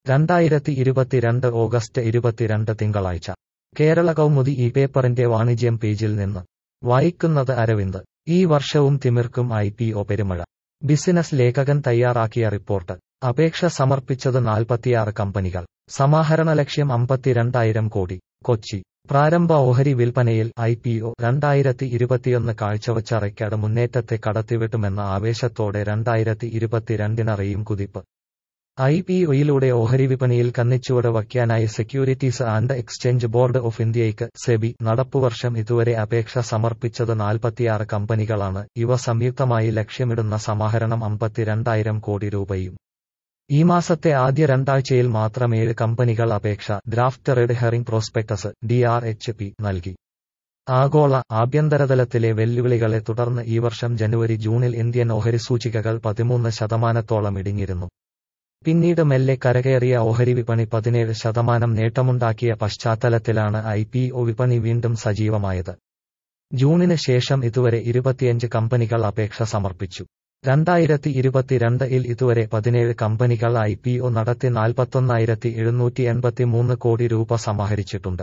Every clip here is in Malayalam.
രണ്ടായിരത്തി ഇരുപത്തിരണ്ട് ഓഗസ്റ്റ് ഇരുപത്തിരണ്ട് തിങ്കളാഴ്ച കേരള കൗമുദി ഈ പേപ്പറിന്റെ വാണിജ്യം പേജിൽ നിന്ന് വായിക്കുന്നത് അരവിന്ദ് ഈ വർഷവും തിമിർക്കും ഐ പി ഒ പെരുമഴ ബിസിനസ് ലേഖകൻ തയ്യാറാക്കിയ റിപ്പോർട്ട് അപേക്ഷ സമർപ്പിച്ചത് നാൽപ്പത്തിയാറ് കമ്പനികൾ സമാഹരണ ലക്ഷ്യം അമ്പത്തിരണ്ടായിരം കോടി കൊച്ചി പ്രാരംഭ ഓഹരി വിൽപ്പനയിൽ ഐ പി ഒ രണ്ടായിരത്തി ഇരുപത്തിയൊന്ന് കാഴ്ചവച്ച റെക്കോർഡ് മുന്നേറ്റത്തെ കടത്തിവിട്ടുമെന്ന ആവേശത്തോടെ രണ്ടായിരത്തി ഇരുപത്തിരണ്ടിനറിയും കുതിപ്പ് ഐ പി ഒയിലൂടെ ഓഹരി വിപണിയിൽ കന്നിച്ചുവട് വയ്ക്കാനായി securities and exchange board of ഇന്ത്യയ്ക്ക് സെബി നടപ്പുവർഷം ഇതുവരെ അപേക്ഷ സമർപ്പിച്ചത് നാൽപ്പത്തിയാറ് കമ്പനികളാണ് ഇവ സംയുക്തമായി ലക്ഷ്യമിടുന്ന സമാഹരണം അമ്പത്തിരണ്ടായിരം കോടി രൂപയും ഈ മാസത്തെ ആദ്യ രണ്ടാഴ്ചയിൽ മാത്രം ഏഴ് കമ്പനികൾ അപേക്ഷ draft red herring prospectus D R H P നൽകി ആഗോള ആഭ്യന്തരതലത്തിലെ വെല്ലുവിളികളെ തുടർന്ന് ഈ വർഷം ജനുവരി ജൂണിൽ ഇന്ത്യൻ ഓഹരി സൂചികകൾ പതിമൂന്ന് ശതമാനത്തോളം ഇടിഞ്ഞിരുന്നു പിന്നീട് മെല്ലെ കരകയറിയ ഓഹരി വിപണി പതിനേഴ് ശതമാനം നേട്ടമുണ്ടാക്കിയ പശ്ചാത്തലത്തിലാണ് ഐ പി ഒ വിപണി വീണ്ടും സജീവമായത് ജൂണിന് ശേഷം ഇതുവരെ ഇരുപത്തിയഞ്ച് കമ്പനികൾ അപേക്ഷ സമർപ്പിച്ചു രണ്ടായിരത്തി ഇരുപത്തിരണ്ടിൽ ഇതുവരെ പതിനേഴ് കമ്പനികൾ ഐ പി ഒ നടത്തി നാൽപ്പത്തൊന്നായിരത്തി എഴുന്നൂറ്റി എൺപത്തിമൂന്ന് കോടി രൂപ സമാഹരിച്ചിട്ടുണ്ട്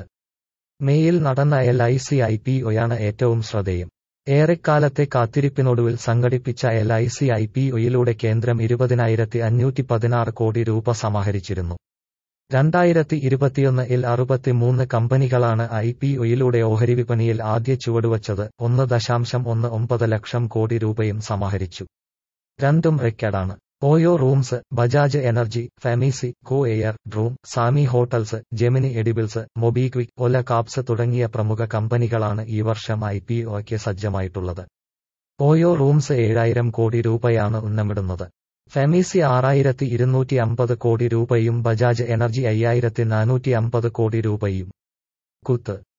മെയിൽ നടന്ന L I C I P ഒയാണ് ഏറ്റവും ശ്രദ്ധേയം ഏറെക്കാലത്തെ കാത്തിരിപ്പിനൊടുവിൽ സംഘടിപ്പിച്ച L I C I P ഒയിലൂടെ കേന്ദ്രം ഇരുപതിനായിരത്തി അഞ്ഞൂറ്റി പതിനാറ് കോടി രൂപ സമാഹരിച്ചിരുന്നു രണ്ടായിരത്തി ഇരുപത്തിയൊന്നിൽ അറുപത്തിമൂന്ന് കമ്പനികളാണ് ഐ പി ഒയിലൂടെ ഓഹരി വിപണിയിൽ ആദ്യ ചുവടുവച്ചത് ഒന്ന് ദശാംശം ഒന്ന് ഒമ്പത് ലക്ഷം കോടി രൂപയും സമാഹരിച്ചു രണ്ടും റെക്കോർഡാണ് ഓയോ റൂംസ് ബജാജ് എനർജി ഫെമിസി കോ എയർ Droom SAMHI hotels Gemini edibles MobiKwik Ola cabs തുടങ്ങിയ പ്രമുഖ കമ്പനികളാണ് ഈ വർഷം ഐ പി ഒയ്ക്ക് സജ്ജമായിട്ടുള്ളത് ഓയോ റൂംസ് ഏഴായിരം കോടി രൂപയാണ് ഉന്നമിടുന്നത് ഫെമിസി ആറായിരത്തി ഇരുന്നൂറ്റി അമ്പത് കോടി രൂപയും ബജാജ് എനർജി അയ്യായിരത്തി നാനൂറ്റി അമ്പത് കോടി രൂപയും കുത്ത്